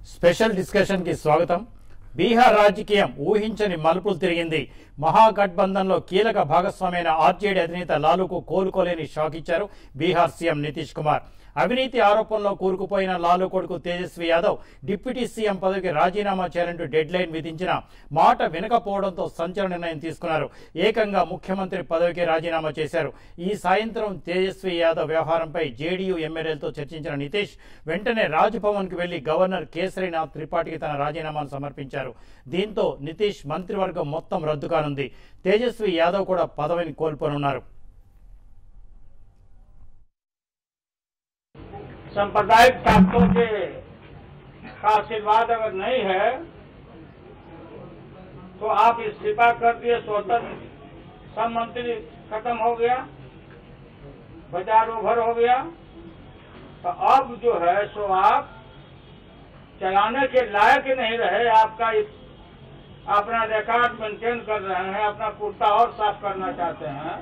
Special discussion కి స్వాగతం బీహార్ రాజకీయం ఊహించని మలుపులు తిరిగింది మహాగఠబంధన్లో కీలక భాగస్వామైన ఆర్జేడీ అధినేత లాలుకు కోలుకోలేని షాక్ ఇచ్చారు బీహార్ సీఎం నితీష్ కుమార్ అవినీతి ఆరోపణలో కూరుకుపోయిన లాలు కొడుకు తేజస్వి యాదవ్ డిప్యూటీ సీఎం పదవికి రాజీనామా చేయాలంటూ డెడ్ లైన్ విధించిన మాట వినకపోవడంతో సంచలన నిర్ణయం తీసుకున్నారు ఏకంగా ముఖ్యమంత్రి పదవికి రాజీనామా చేశారు ఈ సాయంత్రం తేజస్వి యాదవ్ వ్యవహారంపై జేడీయూ ఎమ్మెల్యేలతో చర్చించిన నితీష్ వెంటనే రాజ్భవన్ కు వెళ్లి గవర్నర్ కేసరీనాథ్ త్రిపాఠికి తన రాజీనామాను సమర్పించారు దీంతో నితీష్ మంత్రివర్గం మొత్తం రద్దు కానుంది తేజస్వి యాదవ్ కూడా పదవిని కోల్పోనున్నారు सांप्रदायिक ताकतों के का आशीर्वाद अगर नहीं है तो आप इस्तीफा कर दिए स्वतंत्र सब मंत्री खत्म हो गया बाजार ओभर हो गया तो अब जो है सो आप चलाने के लायक ही नहीं रहे आपका इस अपना रिकॉर्ड मेंटेन कर रहे हैं अपना कुर्ता और साफ करना चाहते हैं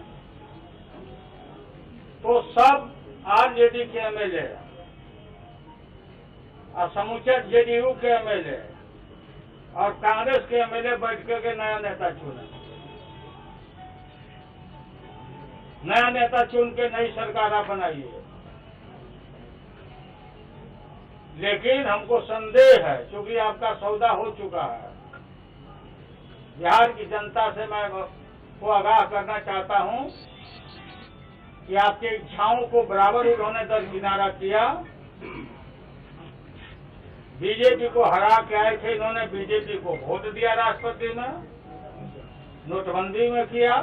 तो सब आरजेडी के एमएलए और समूचे जेडीयू के एमएलए और कांग्रेस के एमएलए बैठ करके नया नेता चुने नया नेता चुन के नई सरकार आप बनाइए लेकिन हमको संदेह है क्योंकि आपका सौदा हो चुका है बिहार की जनता से मैं को आगाह करना चाहता हूं कि आपकी इच्छाओं को बराबर उन्होंने दरकिनारा किया बीजेपी को हरा के आए थे इन्होंने बीजेपी को वोट दिया राष्ट्रपति में नोटबंदी में किया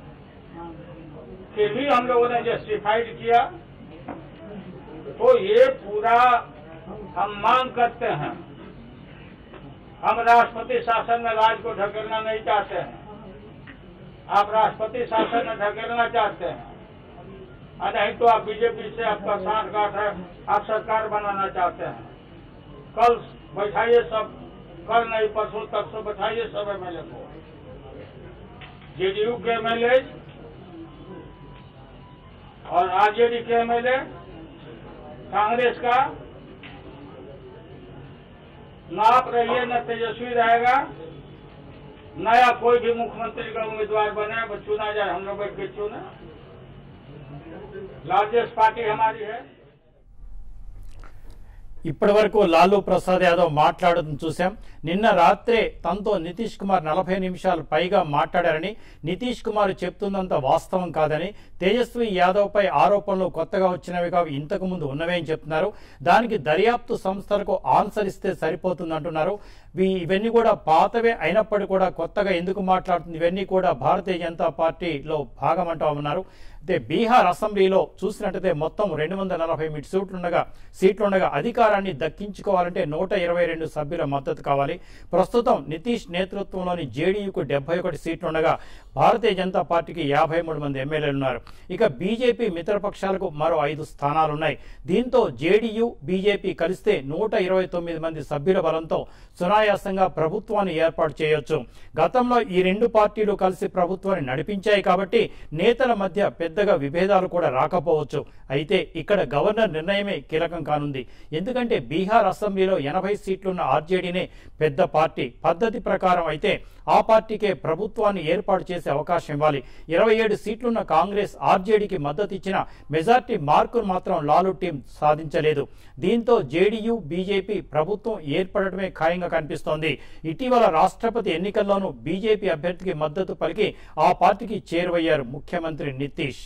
फिर भी हम लोगों ने जस्टिफाइड किया तो ये पूरा हम मांग करते हैं हम राष्ट्रपति शासन में राज को ढकेलना नहीं चाहते हैं आप राष्ट्रपति शासन में ढकेलना चाहते हैं और नहीं तो आप बीजेपी से आपका साठ गांठ है आप सरकार बनाना चाहते हैं कल बैठाइए सब कल नहीं परसों तक से बैठाइए सब एमएलए को जेडीयू के एमएलए और आरजेडी के एमएलए कांग्रेस का न आप रहिए न तेजस्वी रहेगा नया कोई भी मुख्यमंत्री का उम्मीदवार बने वो चुना जाए हम लोग बैठ के चुने लार्जेस्ट पार्टी हमारी है ఇప్పటి వరకు లాలూ ప్రసాద్ యాదవ్ మాట్లాడడం చూశాం నిన్న రాత్రే తనతో నితీష్ కుమార్ నలభై నిమిషాలు పైగా మాట్లాడారని నితీష్ కుమార్ చెప్తుందంత వాస్తవం కాదని తేజస్వి యాదవ్ పై ఆరోపణలు కొత్తగా వచ్చినవి కావు ఇంతకు ముందు ఉన్నవే అని చెప్తున్నారు దానికి దర్యాప్తు సంస్థలకు ఆన్సర్ ఇస్తే సరిపోతుందంటున్నారు వీ- ఇవన్నీ కూడా పాతవే అయినప్పటికీ కూడా కొత్తగా ఎందుకు మాట్లాడుతుంది ఇవన్నీ కూడా భారతీయ జనతా పార్టీలో భాగం అంటా ఉన్నారు అయితే బీహార్ అసెంబ్లీలో చూసినట్టయితే మొత్తం రెండు వందల నలభై మిడ్ సీట్లుండగా సీట్లుండగా అధికారాన్ని దక్కించుకోవాలంటే నూట ఇరవై రెండు సభ్యుల మద్దతు కావాలి ప్రస్తుతం నితీష్ నేతృత్వంలోని జేడీయూకు డెబ్బై ఒకటి సీట్లుండగా భారతీయ జనతా పార్టీకి యాభై మూడు మంది ఎమ్మెల్యేలు ఉన్నారు ఇక బీజేపీ మిత్రపక్షాలకు మరో ఐదు స్థానాలున్నాయి దీంతో జేడీయూ బీజేపీ కలిస్తే నూట ఇరవై తొమ్మిది మంది సభ్యుల బలంతో సునాయాసంగా ప్రభుత్వాన్ని ఏర్పాటు చేయొచ్చు గతంలో ఈ రెండు పార్టీలు కలిసి ప్రభుత్వాన్ని నడిపించాయి కాబట్టి నేతల మధ్య పెద్దగా విభేదాలు కూడా రాకపోవచ్చు అయితే ఇక్కడ గవర్నర్ నిర్ణయమే కీలకం కానుంది ఎందుకంటే బీహార్ అసెంబ్లీలో ఎనభై సీట్లున్న ఆర్జేడీనే పెద్ద పార్టీ పద్ధతి ప్రకారం అయితే ఆ పార్టీకే ప్రభుత్వాన్ని ఏర్పాటు చేసే అవకాశం ఇవ్వాలి ఇరవై ఏడు సీట్లున్న కాంగ్రెస్ ఆర్జేడీకి మద్దతు ఇచ్చిన మెజార్టీ మార్కును మాత్రం లాలు టీం సాధించలేదు దీంతో జేడీయూ బీజేపీ ప్రభుత్వం ఏర్పడటమే ఖాయంగా కనిపిస్తోంది ఇటీవల రాష్ట్రపతి ఎన్నికల్లోనూ బీజేపీ అభ్యర్థికి మద్దతు పలికి ఆ పార్టీకి చేరువయ్యారు ముఖ్యమంత్రి నితీష్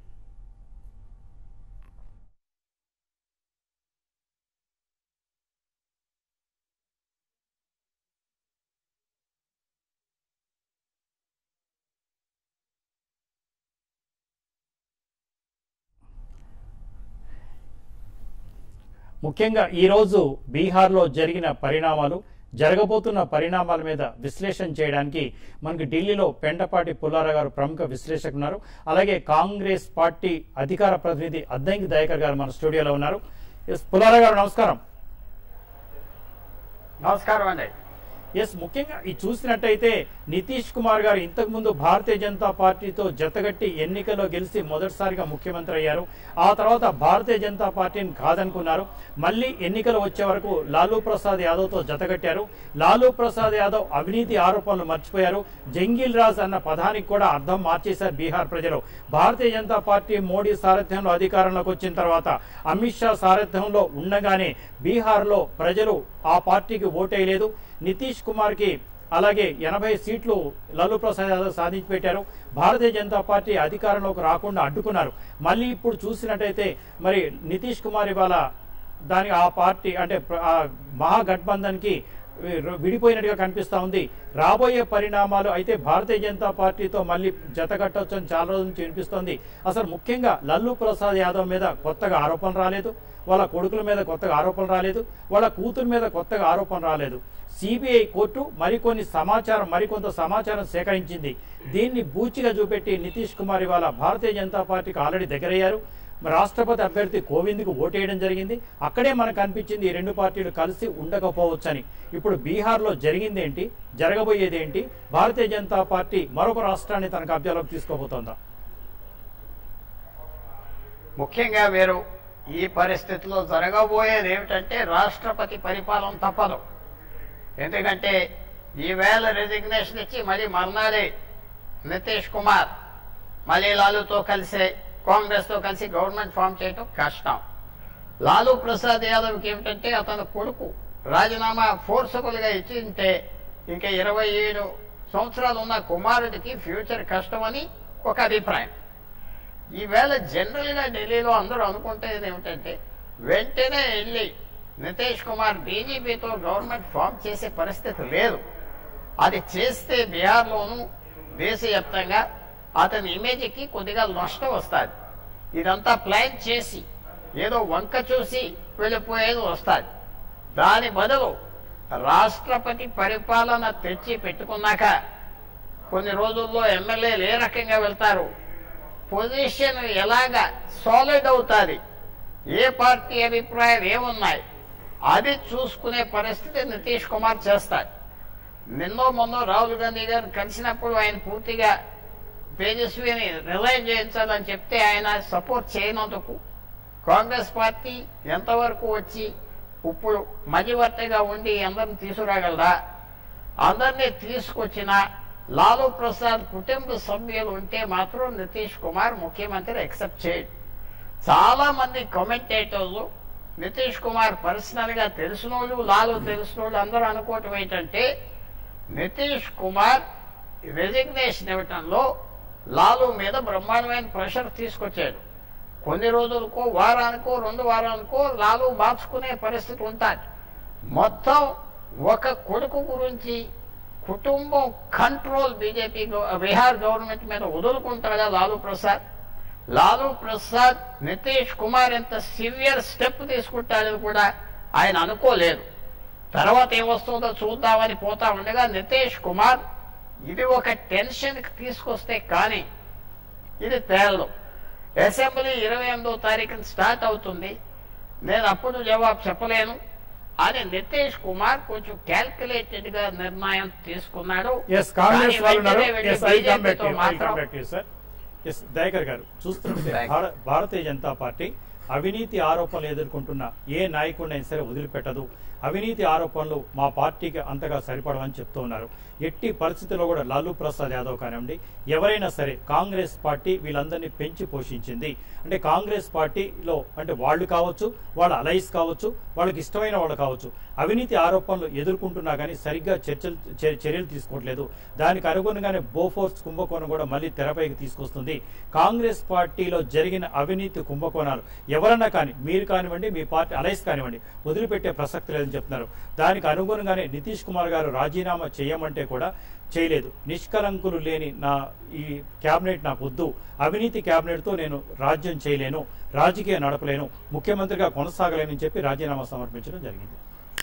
ముఖ్యంగా ఈరోజు బీహార్లో జరిగిన పరిణామాలు జరగబోతున్న పరిణామాల మీద విశ్లేషణ చేయడానికి మనకి ఢిల్లీలో పెండపాటి పుల్లారా గారు ప్రముఖ విశ్లేషకులు ఉన్నారు అలాగే కాంగ్రెస్ పార్టీ అధికార ప్రతినిధి అద్దంకి దయాకర్ గారు మన స్టూడియోలో ఉన్నారు ఎస్, పుల్లారా గారు నమస్కారం నమస్కారం అండి ఎస్ ముఖ్యంగా ఇది చూసినట్టయితే నితీష్ కుమార్ గారు ఇంతకు ముందు భారతీయ జనతా పార్టీతో జతగట్టి ఎన్నికల్లో గెలిచి మొదటిసారిగా ముఖ్యమంత్రి అయ్యారు ఆ తర్వాత భారతీయ జనతా పార్టీని కాదనుకున్నారు మళ్ళీ ఎన్నికలు వచ్చే వరకు లాలూ ప్రసాద్ యాదవ్ తో జతగట్టారు లాలూ ప్రసాద్ యాదవ్ అవినీతి ఆరోపణలు మర్చిపోయారు జంగిల్ రాజ్ అన్న పదానికి కూడా అర్థం మార్చేశారు బీహార్ ప్రజలు భారతీయ జనతా పార్టీ మోడీ సారథ్యంలో అధికారంలోకి వచ్చిన తర్వాత అమిత్ షా సారథ్యంలో ఉండగానే బీహార్లో ప్రజలు ఆ పార్టీకి ఓటేయలేదు నితీష్ కుమార్ కి అలాగే ఎనభై సీట్లు లాలూ ప్రసాద్ యాదవ్ సాధించి పెట్టారు భారతీయ జనతా పార్టీ అధికారంలోకి రాకుండా అడ్డుకున్నారు మళ్ళీ ఇప్పుడు చూసినట్టయితే మరి నితీష్ కుమార్ ఇవాళ దాని ఆ పార్టీ అంటే ప్ర- ఆ మహాగఠబంధన్ కి విడిపోయినట్టుగా కనిపిస్తా ఉంది రాబోయే పరిణామాలు అయితే భారతీయ జనతా పార్టీతో మళ్ళీ జతగట్టొచ్చు అని చాలా రోజుల నుంచి వినిపిస్తోంది అసలు ముఖ్యంగా లల్లు ప్రసాద్ యాదవ్ మీద కొత్తగా ఆరోపణలు రాలేదు వాళ్ళ కొడుకుల మీద కొత్తగా ఆరోపణలు రాలేదు వాళ్ళ కూతురు మీద కొత్తగా ఆరోపణ రాలేదు సిబిఐ కోర్టు మరికొన్ని సమాచారం మరికొంత సమాచారం సేకరించింది దీన్ని బూచిగా చూపెట్టి నితీష్ కుమార్ ఇవాళ భారతీయ జనతా పార్టీకి ఆల్రెడీ దగ్గరయ్యారు మరి రాష్ట్రపతి అభ్యర్థి కోవింద్కు ఓటేయడం జరిగింది అక్కడే మనకు అనిపించింది ఈ రెండు పార్టీలు కలిసి ఉండకపోవచ్చని ఇప్పుడు బీహార్లో జరిగింది ఏంటి జరగబోయేది ఏంటి భారతీయ జనతా పార్టీ మరొక రాష్ట్రాన్ని తన కబ్జాలోకి తీసుకోబోతోందా ముఖ్యంగా మీరు ఈ పరిస్థితిలో జరగబోయేది ఏమిటంటే రాష్ట్రపతి పరిపాలన తప్పదు ఎందుకంటే ఈవేళ రెసిగ్నేషన్ ఇచ్చి మళ్ళీ మర్నాడే నితీష్ కుమార్ మళ్ళీ లాలూతో కలిసి కాంగ్రెస్ తో కలిసి గవర్నమెంట్ ఫామ్ చేయడం కష్టం లాలూ ప్రసాద్ యాదవ్కి ఏమిటంటే అతని కొడుకు రాజీనామా ఫోర్సబుల్ గా ఇచ్చింటే ఇంకా ఇరవై ఏడు సంవత్సరాలు ఉన్న కుమారుడికి ఫ్యూచర్ కష్టమని ఒక అభిప్రాయం ఈవేళ జనరల్ గా ఢిల్లీలో అందరూ అనుకుంటేది ఏమిటంటే వెంటనే వెళ్ళి నితీష్ కుమార్ బీజేపీతో గవర్నమెంట్ ఫామ్ చేసే పరిస్థితి లేదు అది చేస్తే బీహార్లోనూ దేశవ్యాప్తంగా అతని ఇమేజ్కి కొద్దిగా నష్టం వస్తుంది ఇదంతా ప్లాన్ చేసి ఏదో వంక చూసి వెళ్ళిపోయేది వస్తుంది దాని బదులు రాష్ట్రపతి పరిపాలన తెచ్చి పెట్టుకున్నాక కొన్ని రోజుల్లో ఎమ్మెల్యేలు ఏ రకంగా వెళ్తారు పొజిషన్ ఎలాగా సాలిడ్ అవుతుంది ఏ పార్టీ అభిప్రాయం ఏమున్నాయి అది చూసుకునే పరిస్థితి నితీష్ కుమార్ చేస్తాడు నిన్నో మొన్నో రాహుల్ గాంధీ గారు కలిసినప్పుడు ఆయన పూర్తిగా తేజస్విని రిలైవ్ చేయించాలని చెప్తే ఆయన సపోర్ట్ చేయనందుకు కాంగ్రెస్ పార్టీ ఎంతవరకు వచ్చి ఇప్పుడు మధ్యవర్తిగా ఉండి అందరిని తీసుకురాగలదా అందరినీ తీసుకొచ్చిన లాలూ ప్రసాద్ కుటుంబ సభ్యులు ఉంటే మాత్రం నితీష్ కుమార్ ముఖ్యమంత్రి ఎక్సెప్ట్ చేయడు చాలా మంది కామెంటేటర్లు నితీష్ కుమార్ పర్సనల్ గా తెలిసిన వాళ్ళు లాలు తెలిసిన వాళ్ళు అందరూ అనుకోవటం ఏంటంటే నితీష్ కుమార్ రెసిగ్నేషన్ ఇవ్వటంలో లాలు మీద బ్రహ్మాండమైన ప్రెషర్ తీసుకొచ్చాడు కొన్ని రోజులకో వారానికో రెండు వారానికో లాలు మార్చుకునే పరిస్థితి ఉంటుంది మొత్తం ఒక కొడుకు గురించి కుటుంబం కంట్రోల్ బీజేపీ బీహార్ గవర్నమెంట్ మీద వదులుకుంటాడా లాలూ ప్రసాద్ లాలూ ప్రసాద్ నితీష్ కుమార్ ఎంత సివియర్ స్టెప్ తీసుకుంటాడని కూడా ఆయన అనుకోలేదు తర్వాత ఏమొస్తుందో చూద్దామని పోతా ఉండగా నితీష్ కుమార్ ఇది ఒక టెన్షన్ తీసుకొస్తే కానీ ఇది తేలదు అసెంబ్లీ ఇరవై ఎనిమిదో తారీఖున స్టార్ట్ అవుతుంది నేను అప్పుడు జవాబు చెప్పలేను అని నితీష్ కుమార్ కొంచెం క్యాల్కులేటెడ్ గా నిర్ణయం తీసుకున్నాడు ఎస్ కాంగ్రెస్ కానీ వాళ్ళు ఉన్నారు వెంటనే వెళ్ళి yes I come back BJP తో మాత్రం సార్ ఎస్ దయాకర్ గారు చూస్తుంటే Thank you. భార- భారతీయ జనతా పార్టీ అవినీతి ఆరోపణలు ఎదుర్కొంటున్న ఏ నాయకుడినైనా సరే వదిలిపెట్టదు అవినీతి ఆరోపణలు మా పార్టీకి అంతగా సరిపడవని చెప్తూ ఉన్నారు ఎట్టి పరిస్థితుల్లో కూడా లాలూ ప్రసాద్ యాదవ్ కానివ్వండి ఎవరైనా సరే కాంగ్రెస్ పార్టీ వీళ్ళందరినీ పెంచి పోషించింది అంటే కాంగ్రెస్ పార్టీలో అంటే వాళ్ళు కావచ్చు వాళ్ళ అలైస్ కావచ్చు వాళ్ళకి ఇష్టమైన వాళ్ళు కావచ్చు అవినీతి ఆరోపణలు ఎదుర్కొంటున్నా కానీ సరిగ్గా చర్చలు చే- చర్యలు తీసుకోవట్లేదు దానికి అనుగుణంగానే బోఫోర్స్ కుంభకోణం కూడా మళ్ళీ తెరపైకి తీసుకొస్తుంది కాంగ్రెస్ పార్టీలో జరిగిన అవినీతి కుంభకోణాలు ఎవరన్నా కానీ మీరు కానివ్వండి మీ పార్టీ అలైస్ కానివ్వండి వదిలిపెట్టే ప్రసక్తి లేదని చెప్తున్నారు దానికి అనుగుణంగానే నితీష్ కుమార్ గారు రాజీనామా చేయమంటే కూడా చేయలేదు నిష్కలంకులు లేని నా ఈ కేబినెట్ నాకు వద్దు అవినీతి కేబినెట్ తో నేను రాజ్యం చేయలేను రాజకీయ నడపలేను ముఖ్యమంత్రిగా కొనసాగలేనని చెప్పి రాజీనామా సమర్పించడం జరిగింది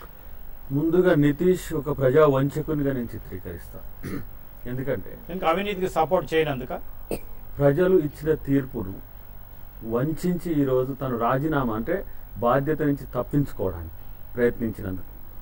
ముందుగా నితీష్ ఒక ప్రజా వంచకునిగా నేను చిత్రీకరిస్తా ఎందుకంటే ఇంకా అవినీతికి సపోర్ట్ చేయనందుక ప్రజలు ఇచ్చిన తీర్పును వంచి ఈరోజు తను రాజీనామా అంటే బాధ్యత నుంచి తప్పించుకోవడానికి ప్రయత్నించినందుకు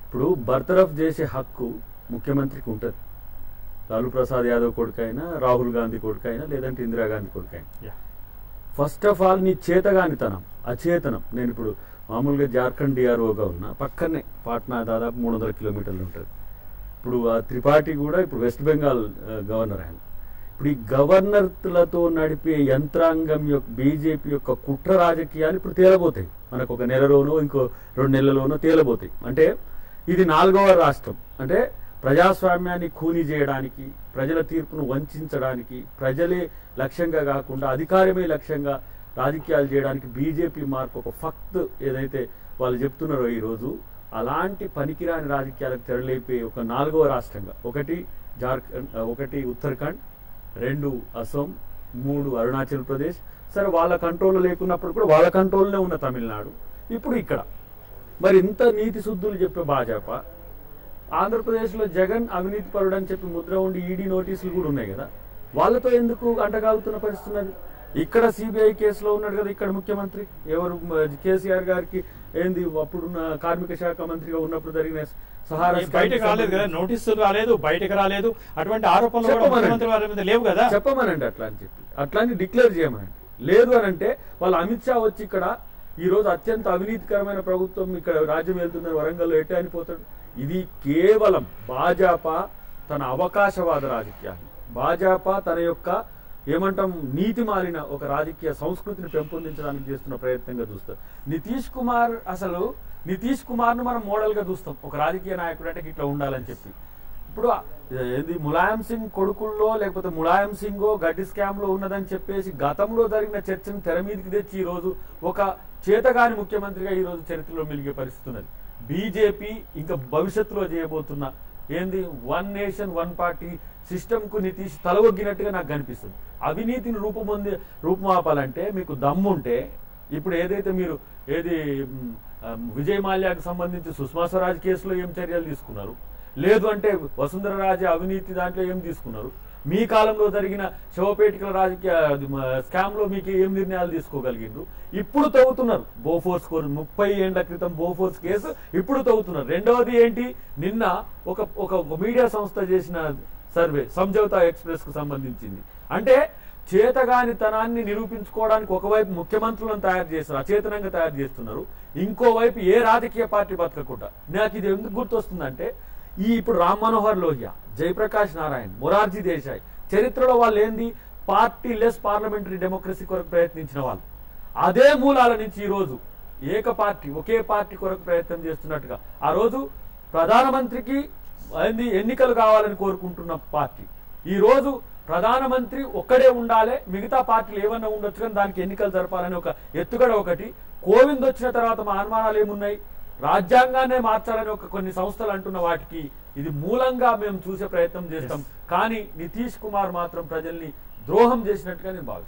ఇప్పుడు బర్తరఫ్ చేసే హక్కు ముఖ్యమంత్రికి ఉంటుంది లాలూ ప్రసాద్ యాదవ్ కొడుకైనా రాహుల్ గాంధీ కొడుకైనా లేదంటే ఇందిరాగాంధీ కొడుకైనా Yeah. ఫస్ట్ ఆఫ్ ఆల్ నీ చేతగానితనం అచేతనం నేను ఇప్పుడు మామూలుగా జార్ఖండ్ డిఆర్ఓగా ఉన్నా పక్కనే పాట్నా దాదాపు మూడు వందల కిలోమీటర్లు ఉంటుంది ఇప్పుడు ఆ త్రిపాఠి కూడా ఇప్పుడు వెస్ట్ బెంగాల్ ఆ, గవర్నర్ ఆయన ఇప్పుడు ఈ గవర్నర్లతో నడిపే యంత్రాంగం యొక్క బీజేపీ యొక్క కుట్ర రాజకీయాలు ఇప్పుడు తేలబోతాయి మనకు ఒక నెలలోనో ఇంకో రెండు నెలలోనో తేలబోతాయి అంటే ఇది నాలుగవ రాష్ట్రం అంటే ప్రజాస్వామ్యాన్ని ఖూనీ చేయడానికి ప్రజల తీర్పును వంచడానికి ప్రజలే లక్ష్యంగా కాకుండా అధికారమే లక్ష్యంగా రాజకీయాలు చేయడానికి బీజేపీ మార్క్ ఒక ఫక్త్ ఏదైతే వాళ్ళు చెప్తున్నారో ఈరోజు అలాంటి పనికిరాని రాజకీయాలకు తెరలేపే ఒక నాలుగవ రాష్ట్రంగా ఒకటి జార్ఖండ్ ఒకటి ఉత్తరాఖండ్ రెండు అసోం మూడు అరుణాచల్ ప్రదేశ్ సరే వాళ్ళ కంట్రోల్లో లేకున్నప్పుడు కూడా వాళ్ళ కంట్రోల్లోనే ఉన్న తమిళనాడు ఇప్పుడు ఇక్కడ మరి ఇంత నీతి శుద్ధులు చెప్పే భాజపా ఆంధ్రప్రదేశ్లో జగన్ అవినీతి పరుడు అని చెప్పి ముద్ర ఉండి ఈడీ నోటీసులు కూడా ఉన్నాయి కదా వాళ్ళతో ఎందుకు అంటగాగుతున్న పరిస్థితి ఉన్నది ఇక్కడ సిబిఐ కేసులో ఉన్నాడు కదా ఇక్కడ ముఖ్యమంత్రి ఎవరు మ- కేసీఆర్ గారికి ఏంది అప్పుడున్న కార్మిక శాఖ మంత్రిగా ఉన్నప్పుడు జరిగిన సహారా ఈ బయటకు రాలేదు కదా నోటీసులు రాలేదు బయటకు రాలేదు అటువంటి ఆరోపణలు కూడా చెప్పమనండి. ముఖ్యమంత్రి వారి మీద లేవు కదా చెప్పమనండి అట్లా అని చెప్పి అట్లా అని డిక్లేర్ చేయమనండి లేదు అని అంటే వాళ్ళు అమిత్ షా వచ్చి ఇక్కడ ఈ రోజు అత్యంత అవినీతికరమైన ప్రభుత్వం ఇక్కడ రాజ్యం వెళ్తున్న వరంగల్లో ఎట్టే అనిపోతాడు ఇది కేవలం భాజపా తన అవకాశవాద రాజకీయాన్ని భాజపా తన యొక్క ఏమంటాం నీతి మారిన ఒక రాజకీయ సంస్కృతిని పెంపొందించడానికి చేస్తున్న ప్రయత్నంగా చూస్తారు నితీష్ కుమార్ అసలు నితీష్ కుమార్ ను మనం మోడల్ గా చూస్తాం ఒక రాజకీయ నాయకుడు అంటే ఇట్లా ఉండాలని చెప్పి ఇప్పుడు ఆ- ఏంది ములాయం సింగ్ కొడుకుల్లో లేకపోతే ములాయం సింగ్ గడ్డి స్కామ్ లో ఉన్నదని చెప్పేసి గతంలో జరిగిన చర్చను తెర మీదకి తెచ్చి ఈ రోజు ఒక చేతగాని ముఖ్యమంత్రిగా ఈ రోజు చరిత్రలో మిలిగే పరిస్థితి ఉన్నది బీజేపీ ఇంకా భవిష్యత్తులో చేయబోతున్న ఏంది one nation one party system కు నితీష్ తలవొగ్గినట్టుగా నాకు కనిపిస్తుంది అవినీతిని రూపొంది రూపుమాపాలంటే మీకు దమ్ముంటే ఇప్పుడు ఏదైతే మీరు ఏది మ్, ఆ, విజయ్ మాల్యాకు సంబంధించి సుష్మా స్వరాజ్ కేసులో ఏం చర్యలు తీసుకున్నారు లేదు అంటే వసుంధర రాజే అవినీతి దాంట్లో ఏం తీసుకున్నారు మీ కాలంలో జరిగిన శవపేటికల రాజకీయ అది, మ, స్కామ్ లో మీకు ఏం నిర్ణయాలు తీసుకోగలిగిండ్రు ఇప్పుడు తవ్వుతున్నారు బోఫోర్స్ కోర్ ముప్పై ఏండ్ల క్రితం బోఫోర్స్ కేసు ఇప్పుడు తవ్వుతున్నారు రెండవది ఏంటి నిన్న ఒక ఒక ఒక మీడియా సంస్థ చేసిన సర్వే సంజౌతా ఎక్స్ప్రెస్ కు సంబంధించింది అంటే చేతగానితనాన్ని నిరూపించుకోవడానికి ఒకవైపు ముఖ్యమంత్రులను తయారు చేస్తారు అచేతనంగా తయారు చేస్తున్నారు ఇంకోవైపు ఏ రాజకీయ పార్టీ బతకకుండా నాకు ఇది ఎందుకు గుర్తొస్తుందంటే ఈ ఇప్పుడు రామ్ మనోహర్ లోహియా జయప్రకాష్ నారాయణ్ మొరార్జీ దేశాయ్ చరిత్రలో వాళ్ళు ఏంది పార్టీ లెస్ పార్లమెంటరీ డెమోక్రసీ కొరకు ప్రయత్నించిన వాళ్ళు అదే మూలాల నుంచి ఈ రోజు ఏక పార్టీ ఒకే పార్టీ కొరకు ప్రయత్నం చేస్తున్నట్టుగా ఆ రోజు ప్రధానమంత్రికి ఏంది ఎన్నికలు కావాలని కోరుకుంటున్న పార్టీ ఈ రోజు ప్రధానమంత్రి ఒక్కడే ఉండాలి మిగతా పార్టీలు ఏమన్నా ఉండొచ్చు కానీ దానికి ఎన్నికలు జరపాలని ఒక ఎత్తుగడ ఒకటి కోవింద్ వచ్చిన తర్వాత మా అనుమానాలు ఏమున్నాయి రాజ్యాంగాన్నే మార్చాలని ఒక కొన్ని సంస్థలు అంటున్న వాటికి ఇది మూలంగా మేము చూసే ప్రయత్నం చేస్తాం కానీ నితీష్ కుమార్ మాత్రం ప్రజల్ని ద్రోహం చేసినట్టుగా నేను భావిస్తాను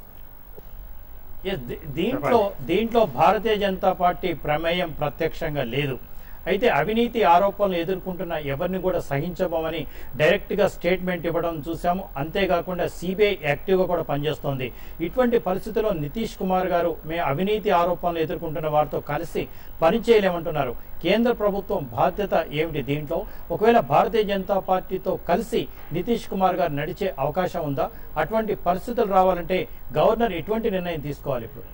Yes, దీ- దీంట్లో దీంట్లో భారతీయ జనతా పార్టీ ప్రమేయం ప్రత్యక్షంగా లేదు అయితే అవినీతి ఆరోపణలు ఎదుర్కొంటున్న ఎవరిని కూడా సహించబోమని డైరెక్ట్ గా స్టేట్మెంట్ ఇవ్వడం చూసాము అంతేకాకుండా సిబిఐ యాక్టివ్ గా కూడా పనిచేస్తోంది ఇటువంటి పరిస్థితుల్లో నితీష్ కుమార్ గారు మేము అవినీతి ఆరోపణలు ఎదుర్కొంటున్న వారితో కలిసి పనిచేయలేమంటున్నారు కేంద్ర ప్రభుత్వం బాధ్యత ఏమిటి దీంట్లో ఒకవేళ భారతీయ జనతా పార్టీతో కలిసి నితీష్ కుమార్ గారు నడిచే అవకాశం ఉందా అటువంటి పరిస్థితులు రావాలంటే గవర్నర్ ఎటువంటి నిర్ణయం తీసుకోవాలి ఇప్పుడు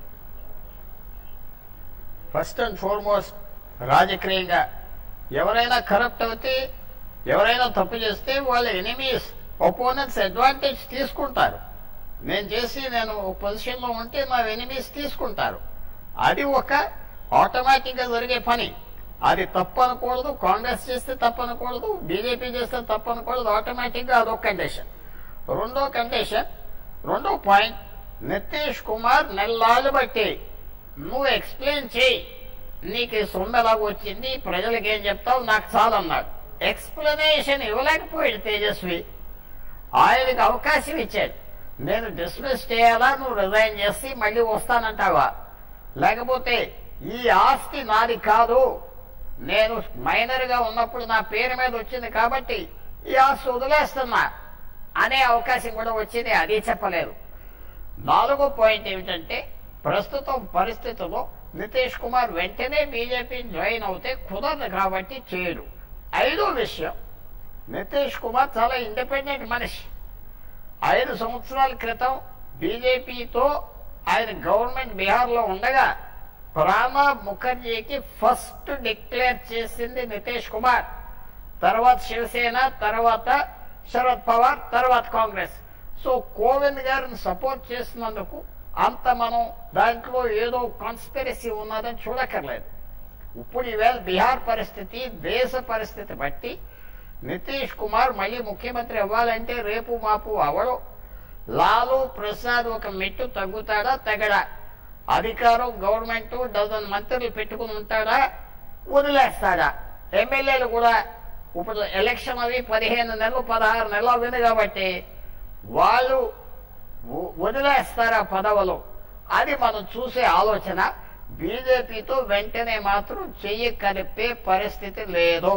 ఫస్ట్ అండ్ ఫార్మోస్ట్ రాజకీయంగా ఎవరైనా కరప్ట్ అవుతే ఎవరైనా తప్పు చేస్తే వాళ్ళ ఎనిమీస్ ఒపోనెంట్స్ అడ్వాంటేజ్ తీసుకుంటారు నేను చేసి నేను పొజిషన్లో ఉంటే నా ఎనిమీస్ తీసుకుంటారు అది ఒక ఆటోమేటిక్గా జరిగే పని అది తప్పు అనకూడదు కాంగ్రెస్ చేస్తే తప్పు అనకూడదు బీజేపీ చేస్తే తప్పు అనకూడదు ఆటోమేటిక్గా అదొక కండిషన్ రెండో కండిషన్ రెండో పాయింట్ నితీష్ కుమార్ నెల్లాళ్ళు బట్టి నువ్వు ఎక్స్ప్లెయిన్ చేయి నీకు ఈ సొమ్ము ఎలాగ వచ్చింది ప్రజలకు ఏం చెప్తావు నాకు చాలన్నాడు ఎక్స్ప్లెనేషన్ ఇవ్వలేకపోయాడు తేజస్వి ఆయనకి అవకాశం ఇచ్చాడు నేను డిస్మిస్ చేయాలా నువ్వు రిజైన్ చేసి మళ్ళీ వస్తానంటావా లేకపోతే ఈ ఆస్తి నాది కాదు నేను మైనర్ గా ఉన్నప్పుడు నా పేరు మీద వచ్చింది కాబట్టి ఈ ఆస్తి వదిలేస్తున్నా అనే అవకాశం కూడా వచ్చింది అది చెప్పలేదు నాలుగో పాయింట్ ఏమిటంటే ప్రస్తుతం పరిస్థితుల్లో నితీష్ కుమార్ వెంటనే బీజేపీ జాయిన్ అవుతే కుదరదు కాబట్టి చేయడు ఐదో విషయం నితీష్ కుమార్ చాలా ఇండిపెండెంట్ మనిషి ఐదు సంవత్సరాల క్రితం బీజేపీతో ఆయన గవర్నమెంట్ బీహార్లో ఉండగా ప్రణబ్ ముఖర్జీకి ఫస్ట్ డిక్లేర్ చేసింది నితీష్ కుమార్ తర్వాత శివసేన తర్వాత శరద్ పవార్ తర్వాత కాంగ్రెస్ సో కోవింద్ గారిని సపోర్ట్ చేసినందుకు అంత మనం దాంట్లో ఏదో కాన్స్పిరసీ ఉన్నదని చూడక్కర్లేదు ఇప్పుడు ఈవేళ బీహార్ పరిస్థితి దేశ పరిస్థితి బట్టి నితీష్ కుమార్ మళ్ళీ ముఖ్యమంత్రి అవ్వాలంటే రేపు మాపు అవడు లాలు ప్రసాద్ ఒక మెట్టు తగ్గుతాడా తగ్గడా అధికారం గవర్నమెంట్ డజన్ మంత్రులు పెట్టుకుని ఉంటాడా వదిలేస్తాడా ఎమ్మెల్యేలు కూడా ఇప్పుడు ఎలక్షన్ అవి పదిహేను నెలలు పదహారు నెలలు అయింది కాబట్టి వాళ్ళు వ- వదిలేస్తారా పదవులు అది మనం చూసే ఆలోచన బీజేపీతో వెంటనే మాత్రం చెయ్యి కలిపే పరిస్థితి లేదు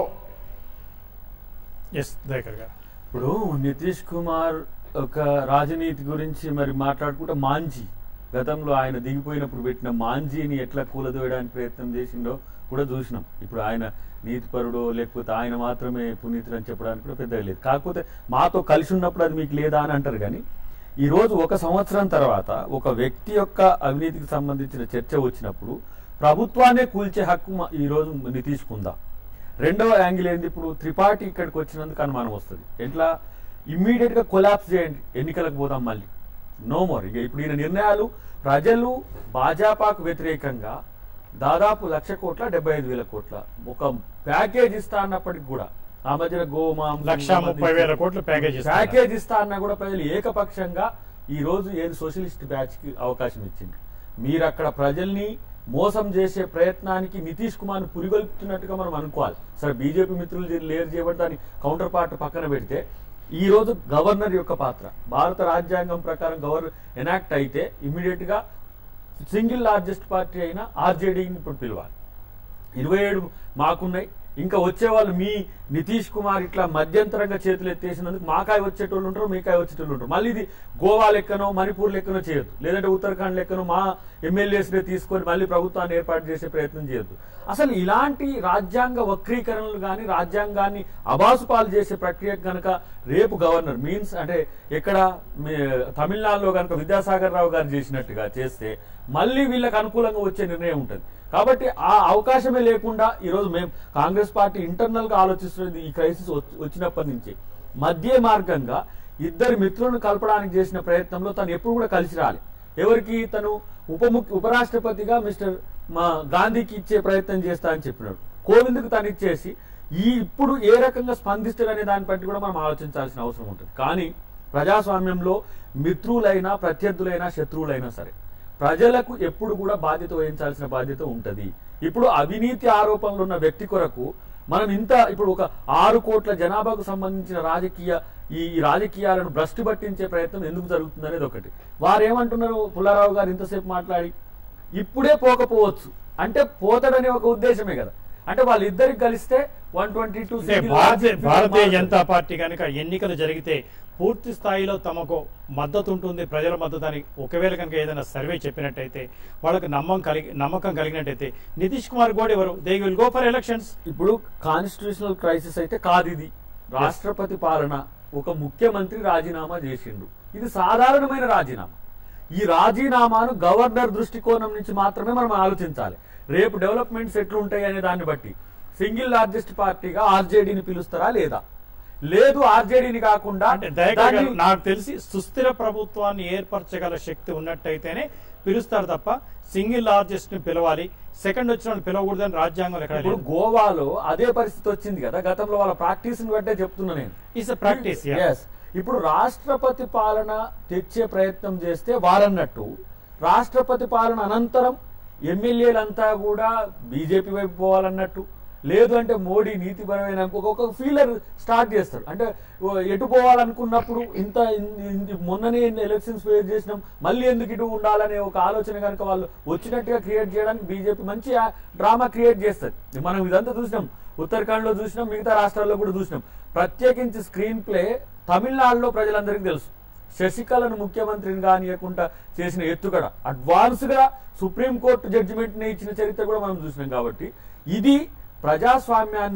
ఎస్ దయాకర్ గారు ఇప్పుడు నితీష్ కుమార్ ఒక రాజనీతి గురించి మరి మాట్లాడుకుంటే మాంజీ గతంలో ఆయన దిగిపోయినప్పుడు పెట్టిన మాంజీని ఎట్లా కూలదోయడానికి ప్రయత్నం చేసిండో కూడా చూసినాం ఇప్పుడు ఆయన నీతిపరుడో లేకపోతే ఆయన మాత్రమే పునీతుడు అని చెప్పడానికి కూడా పెద్దగా లేదు కాకపోతే మాతో కలిసి ఉన్నప్పుడు అది మీకు లేదా అని అంటారు కానీ ఈ రోజు ఒక సంవత్సరం తర్వాత ఒక వ్యక్తి యొక్క అవినీతికి సంబంధించిన చర్చ వచ్చినప్పుడు ప్రభుత్వాన్నే కూల్చే హక్కు మా- ఈ రోజు నితీష్కు ఉందా రెండవ యాంగిల్ ఏంది ఇప్పుడు త్రిపాఠి ఇక్కడికి వచ్చినందుకు అనుమానం వస్తుంది ఎట్లా ఇమ్మీడియట్ గా కొలాప్స్ చేయండి ఎన్నికలకు పోదాం మళ్ళీ నో మోర్ ఇక ఇప్పుడు ఈయన నిర్ణయాలు ప్రజలు భాజపాకు వ్యతిరేకంగా దాదాపు లక్ష కోట్ల డెబ్బై ఐదు వేల కోట్ల ఒక ప్యాకేజ్ ఇస్తా అన్నప్పటికి కూడా ఆ మధ్యన గోమాం లక్ష ముప్పై వేల కోట్లు ప్యాకేజ్ ఇస్తున్నారు. ప్యాకేజ్ ఇస్తా అన్నా కూడా ప్రజలు ఏకపక్షంగా ఈ రోజు ఏది సోషలిస్ట్ బ్యాచ్ కి అవకాశం ఇచ్చింది మీరు అక్కడ ప్రజల్ని మోసం చేసే ప్రయత్నానికి నితీష్ కుమార్ ను పురిగొల్పుతున్నట్టుగా మనం అనుకోవాలి సరే బీజేపీ మిత్రులు జే- లేరు చేయబడి దాని కౌంటర్ పార్ట్ పక్కన పెడితే ఈ రోజు గవర్నర్ యొక్క పాత్ర భారత రాజ్యాంగం ప్రకారం గవర్నర్ ఎనాక్ట్ అయితే ఇమీడియట్ గా సింగిల్ లార్జెస్ట్ పార్టీ అయిన ఆర్జేడీని ఇప్పుడు పిలవాలి ఇరవై ఏడు మాకున్నాయి ఇంకా వచ్చే వాళ్ళు మీ నితీష్ కుమార్ ఇట్లా మధ్యంతరంగా చేతులు ఎత్తేసినందుకు మాకాయ వచ్చేటోళ్ళు ఉంటారు మీకాయ వచ్చేటోళ్ళు ఉంటారు మళ్ళీ ఇది గోవా లెక్కనో మణిపూర్ లెక్కనో చేయొద్దు లేదంటే ఉత్తరాఖండ్ లెక్కనో మా ఎమ్మెల్యేస్ తీసుకొని మళ్ళీ ప్రభుత్వాన్ని ఏర్పాటు చేసే ప్రయత్నం చేయొద్దు అసలు ఇలాంటి రాజ్యాంగ వక్రీకరణలు కానీ రాజ్యాంగాన్ని అబాసుపాలు చేసే ప్రక్రియ కనుక రేపు గవర్నర్ మీన్స్ అంటే ఎక్కడ మీ- తమిళనాడులో కనుక విద్యాసాగర్ రావు గారు చేసినట్టుగా చేస్తే మళ్ళీ వీళ్ళకి అనుకూలంగా వచ్చే నిర్ణయం ఉంటుంది కాబట్టి ఆ అవకాశమే లేకుండా ఈ రోజు మేము కాంగ్రెస్ పార్టీ ఇంటర్నల్ గా ఆలోచిస్తున్నది ఈ క్రైసిస్ వచ్చి- వచ్చినప్పటి నుంచి మధ్య మార్గంగా ఇద్దరు మిత్రులను కలపడానికి చేసిన ప్రయత్నంలో తను ఎప్పుడు కూడా కలిసి రాలి ఎవరికి తను ఉప ముఖ్య ఉపరాష్ట్రపతిగా మిస్టర్ మా గాంధీకి ఇచ్చే ప్రయత్నం చేస్తా అని చెప్పినాడు కోవింద్కు తను ఇచ్చేసి ఈ ఇప్పుడు ఏ రకంగా స్పందిస్తాడనే దాన్ని బట్టి కూడా మనం ఆలోచించాల్సిన అవసరం ఉంటుంది కానీ ప్రజాస్వామ్యంలో మిత్రులైనా ప్రత్యర్థులైనా శత్రువులైనా సరే ప్రజలకు ఎప్పుడు కూడా బాధ్యత వహించాల్సిన బాధ్యత ఉంటది ఇప్పుడు అవినీతి ఆరోపణలు ఉన్న వ్యక్తి కొరకు మనం ఇంత ఇప్పుడు ఒక ఆరు కోట్ల జనాభాకు సంబంధించిన రాజకీయ ఈ ఈ రాజకీయాలను భ్రష్టు పట్టించే ప్రయత్నం ఎందుకు జరుగుతుంది అనేది ఒకటి వారు ఏమంటున్నారు పుల్లారావు గారు ఇంతసేపు మాట్లాడి ఇప్పుడే పోకపోవచ్చు అంటే పోతాడనే ఒక ఉద్దేశమే కదా అంటే వాళ్ళిద్దరికి కలిస్తే వన్ ట్వంటీ టూ అంటే భారతీయ భారతీయ జనతా పార్టీ కనుక ఎన్నికలు జరిగితే పూర్తి స్థాయిలో తమకు మద్దతు ఉంటుంది ప్రజల మద్దతు అని ఒకవేళ కనుక ఏదైనా సర్వే చెప్పినట్టయితే వాళ్ళకి నమ్మకం కలిగి నమ్మకం కలిగినట్టయితే నితీష్ కుమార్ కూడా ఎవరు they will go for elections ఇప్పుడు కాన్స్టిట్యూషనల్ క్రైసిస్ అయితే కాదు ఇది రాష్ట్రపతి పాలన ఒక ముఖ్యమంత్రి రాజీనామా చేసిండు ఇది సాధారణమైన రాజీనామా ఈ రాజీనామాను గవర్నర్ దృష్టికోణం నుంచి మాత్రమే మనం ఆలోచించాలి రేపు డెవలప్మెంట్స్ ఎట్లుంటాయి అనే దాన్ని బట్టి సింగిల్ లార్జెస్ట్ పార్టీగా ఆర్జేడీని పిలుస్తారా లేదా లేదు ఆర్జేడీని కాకుండా అంటే దయగా దాన్ని- నాకు తెలిసి సుస్థిర ప్రభుత్వాన్ని ఏర్పరచగల శక్తి ఉన్నట్టయితేనే పిలుస్తారు తప్ప సింగిల్ లార్జెస్ట్ ని పిలవాలి సెకండ్ వచ్చిన వాళ్ళు పిలవకూడదని రాజ్యాంగం ఎక్కడ ఇప్పుడు గోవాలో అదే పరిస్థితి వచ్చింది కదా గతంలో వాళ్ళ ప్రాక్టీస్ బట్టే చెప్తున్నా నేను ఇస్ ప్రాక్టీస్ Yes. ఇప్పుడు రాష్ట్రపతి పాలన తెచ్చే ప్రయత్నం చేస్తే వారన్నట్టు రాష్ట్రపతి పాలన అనంతరం ఎమ్మెల్యేలంతా కూడా బీజేపీ వైపు పోవాలన్నట్టు లేదు అంటే మోడీ నీతిపరమైన ఒక- ఒక ఫీలర్ స్టార్ట్ చేస్తాడు అంటే ఓ ఎటు పోవాలనుకున్నప్పుడు ఇంత ఇన్- ఇన్- మొన్ననే ఎలక్షన్స్ ఫేస్ చేసినాం మళ్ళీ ఎందుకు ఇటు ఉండాలనే ఒక ఆలోచన కనుక వాళ్ళు వచ్చినట్టుగా క్రియేట్ చేయడానికి బీజేపీ మంచి డ్రామా క్రియేట్ చేస్తుంది మనం ఇదంతా చూసినాం ఉత్తరాఖండ్ లో చూసినాం మిగతా రాష్ట్రాల్లో కూడా చూసినాం ప్రత్యేకించి స్క్రీన్ ప్లే తమిళనాడులో ప్రజలందరికీ తెలుసు శశికళను ముఖ్యమంత్రిని కానియకుండా చేసిన ఎత్తుగడ అడ్వాన్స్ గా సుప్రీంకోర్టు జడ్జిమెంట్ ని ఇచ్చిన చరిత్ర కూడా మనం చూసినాం కాబట్టి ఇది ప్రజాస్వామ్యాన్ని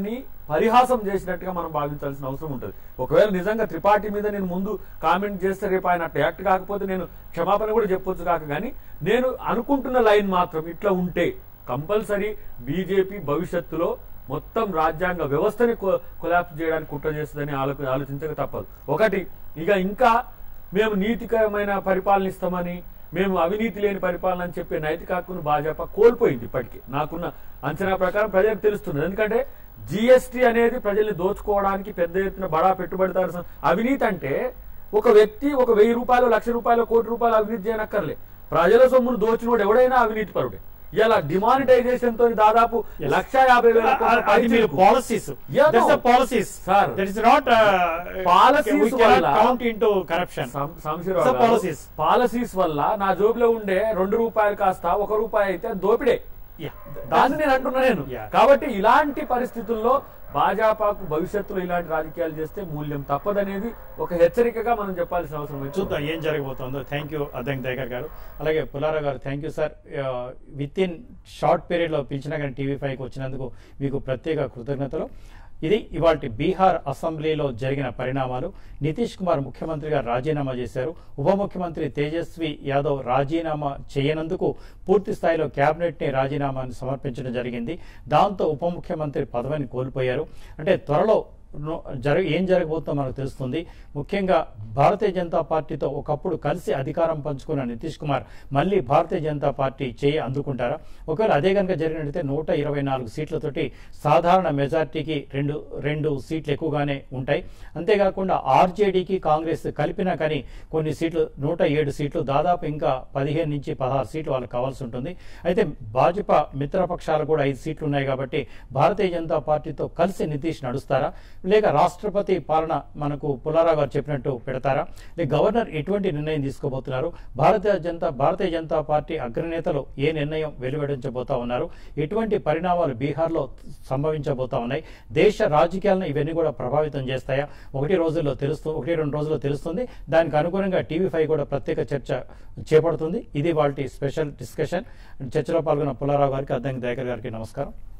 పరిహాసం చేసినట్టుగా మనం భావించాల్సిన అవసరం ఉంటుంది ఒకవేళ నిజంగా త్రిపాఠి మీద నేను ముందు కామెంట్ చేస్తే రేపు ఆయన అట్లా యాక్ట్ కాకపోతే నేను క్షమాపణ కూడా చెప్పొచ్చు కాక కానీ నేను అనుకుంటున్న లైన్ మాత్రం ఇట్లా ఉంటే కంపల్సరీ బీజేపీ భవిష్యత్తులో మొత్తం రాజ్యాంగ వ్యవస్థని కొలాప్స్ చేయడానికి కుట్ర చేస్తుందని ఆలో ఆలోచించక తప్పదు ఒకటి ఇక ఇంకా మేము నీతికరమైన పరిపాలన ఇస్తామని మేము అవినీతి లేని పరిపాలన అని చెప్పే నైతిక హక్కును భాజపా కోల్పోయింది ఇప్పటికీ నాకున్న అంచనా ప్రకారం ప్రజలకు తెలుస్తుంది ఎందుకంటే జిఎస్టీ అనేది ప్రజల్ని దోచుకోవడానికి పెద్ద ఎత్తున బడా పెట్టుబడిదారు సం- అవినీతి అంటే ఒక వ్యక్తి ఒక వెయ్యి రూపాయలు లక్ష రూపాయలు కోటి రూపాయలు అవినీతి చేయనక్కర్లే ప్రజల సొమ్మును దోచినోడు ఎవడైనా అవినీతి పరుడే ఇలా డిమానిటైజేషన్ తో దాదాపు లక్ష యాభై వేల కోట్ల అది మీరు పైచిలుకు. Policies Yeah, that's no. Policies Sir. That is not Policies వల్ల- కౌంట్ ఇంటూ కరప్షన్ సం- Sir, సంశయరావు గారు, policies. పాలసీస్ వల్ల నా జోబులో ఉండే రెండు రూపాయలు కాస్త ఒక రూపాయి అయితే అది దోపిడే దాన్ని నేను అంటున్నా నేను Yeah. కాబట్టి ఇలాంటి పరిస్థితుల్లో భాజపాకు భవిష్యత్తులో ఇలాంటి రాజకీయాలు చేస్తే మూల్యం తప్పదనేది ఒక హెచ్చరికగా మనం చెప్పాల్సిన అవసరం అయితే చూద్దాం ఏం జరగబోతుందో థ్యాంక్ యూ అద్దంకి దయకర్ గారు అలాగే పులారా గారు thank you sir with in short పీరియడ్లో పిలిచినా కానీ టీవీ ఫైవ్కి వచ్చినందుకు మీకు ప్రత్యేక కృతజ్ఞతలు ఇది ఇవాళ బీహార్ అసెంబ్లీలో జరిగిన పరిణామాలు నితీష్ కుమార్ ముఖ్యమంత్రిగా రాజీనామా చేశారు ఉప ముఖ్యమంత్రి తేజస్వి యాదవ్ రాజీనామా చేయనందుకు పూర్తి స్థాయిలో కేబినెట్ ని రాజీనామాను సమర్పించడం జరిగింది దాంతో ఉప ముఖ్యమంత్రి పదవిని కోల్పోయారు అంటే త్వరలో నో- జరగ ఏం జరగబోతుందో మనకు తెలుస్తుంది ముఖ్యంగా భారతీయ జనతా పార్టీతో ఒకప్పుడు కలిసి అధికారం పంచుకున్న నితీష్ కుమార్ మళ్ళీ భారతీయ జనతా పార్టీ చేయి అందుకుంటారా ఒకవేళ అదే కనుక జరిగినట్లయితే నూట ఇరవై నాలుగు సీట్లతోటి సాధారణ మెజార్టీకి రెండు రెండు సీట్లు ఎక్కువగానే ఉంటాయి అంతేకాకుండా ఆర్జేడీకి కాంగ్రెస్ కలిపినా కానీ కొన్ని సీట్లు నూట ఏడు సీట్లు దాదాపు ఇంకా పదిహేను నుంచి పదహారు సీట్లు వాళ్ళకి కావాల్సి ఉంటుంది అయితే భాజపా మిత్రపక్షాలు కూడా ఐదు సీట్లు ఉన్నాయి కాబట్టి భారతీయ జనతా పార్టీతో కలిసి నితీష్ నడుస్తారా లేక రాష్ట్రపతి పాలన మనకు పుల్లారావు గారు చెప్పినట్టు పెడతారా లేక గవర్నర్ ఎటువంటి నిర్ణయం తీసుకోబోతున్నారు భారతీయ జనతా భారతీయ జనతా పార్టీ అగ్రనేతలు ఏ నిర్ణయం వెలువడించబోతా ఉన్నారు ఎటువంటి పరిణామాలు బీహార్లో సంభవించబోతా ఉన్నాయి దేశ రాజకీయాలను ఇవన్నీ కూడా ప్రభావితం చేస్తాయా ఒకటి రోజుల్లో తెలుస్తూ ఒకటి రెండు రోజుల్లో తెలుస్తుంది దానికి అనుగుణంగా టీవీ ఫైవ్ కూడా ప్రత్యేక చర్చ చేపడుతుంది ఇది వాళ్ళ స్పెషల్ డిస్కషన్ చర్చలో పాల్గొన్న పుల్లారావు గారికి అద్దంకి దయాకర్ గారికి నమస్కారం